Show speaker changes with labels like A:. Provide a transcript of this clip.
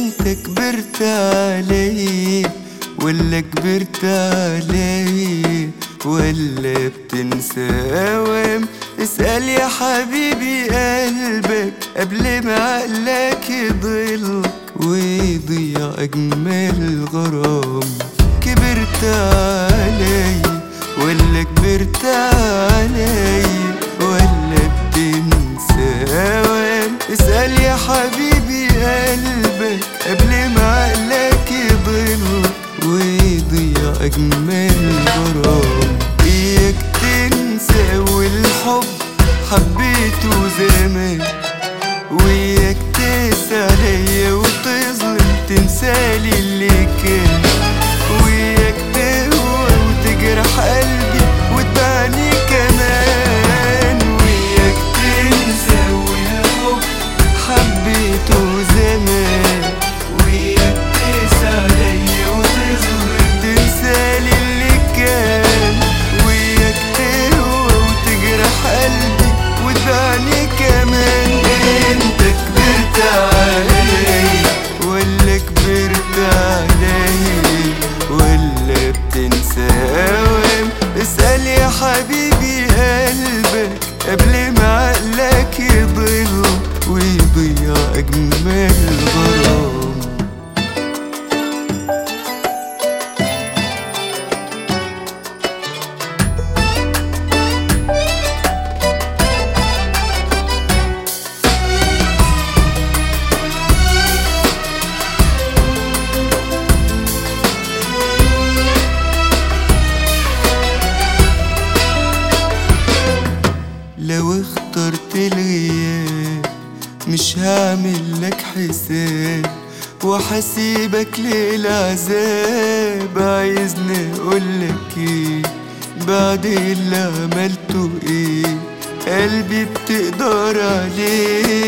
A: انت كبرت علي ولا كبرت علي ولا بتنسى اوام اسأل يا حبيبي قلبك قبل ما عقلك يضلك ويضيع اجمل غرام كبرت علي ولا كبرت علي ولا بتنسى اوام اسأل يا حبيبي قلبك قبل ما عقلك يضلك ويضيع أجمل غرام إياك تنسى والحب حبيته زمان وياك تقسى عليا وتظلم تنسالي اللي كان وياك تهوى وتجرح قلبي وتبعني كمان وياك تنسى والحب حبيته زمان وياك تقسى عليا وتظلم تنسالي اللي كان وياك تهوى وتجرح قلبي وتبعني كمان انت كبرت علي ولا كبرت علي ولا بتنسى اوام اسأل يا حبيبي قلبك قبل ما عقلك يضل ويضيع أجمل غرام لو اخترت الغياب مش هعمل لك حساب وحسيبك للعذاب عايزني اقولك ايه بعد اللي عملته ايه قلبي بتقدر عليه